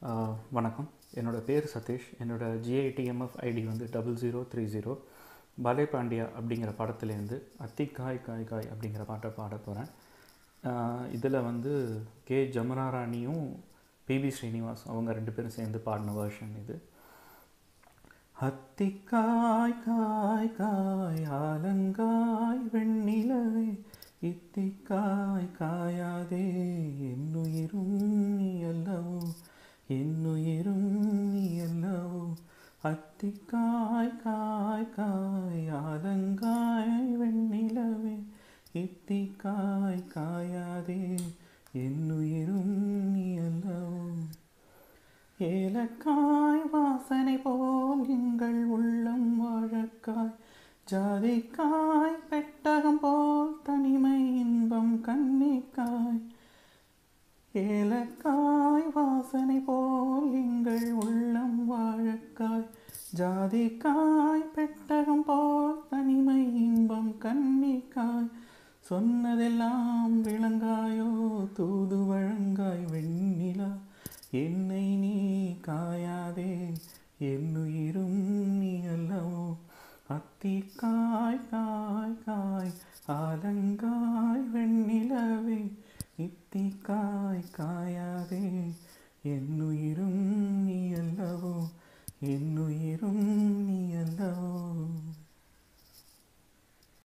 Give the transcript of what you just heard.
ஆஹ் வணக்கம் என்னோடய பேர் சதீஷ் என்னோடய ஜிஐடிஎம்எஃப் ஐடி வந்து double zero three zero Bale Pandiya அப்படிங்கிற படத்துலேருந்து அத்தி காய் காய் காய் அப்படிங்கிற பாட்டை பாட போகிறேன் இதில் வந்து கே ஜமுனா ராணியும் பிபி ஸ்ரீனிவாஸ் அவங்க ரெண்டு பேரும் சேர்ந்து பாடின வேர்ஷன் இது அத்திக்காய் காய் காய் ஆலங்காய் வெண்ணிலவே இத்திக்காய் காயாதே என்னுயிரும் நீ அல்லவோ என்னுயிரும் நீ அல்லவோ அத்திக்காய் காய் காய் ஆலங்காய் வெண்ணிலவே இத்திக்காய் காயாதே என்னுயிரும் நீ அல்லவோ ஏலக்காய் வாசனை போல் எங்கள் உள்ளம் வாழக்காய் ஜாதிக்காய் பெட்டகம் போல் தனிமை இன்பம் கண்ணிக்காய் ஏலக்காய் வாசனை போல் எங்கள் உள்ளம் வாழக்காய் ஜாதிக்காய் பெட்டகம் போல் தனிமை இன்பம் கண்ணிக்காய் சொன்னதெல்லாம் விளங்காயோ தூது வழங்காய் வெண்ணிலா என்னை நீ காயாதே என்னுயிரும் நீ அல்லவோ அத்தி காய் காய் காய் ஆலங்காய் வெண்ணிலவே இத்தி காய் காயாதே என்னுயிரும் நீ அல்லவோ என்னுயிரும் நீ அல்லவோ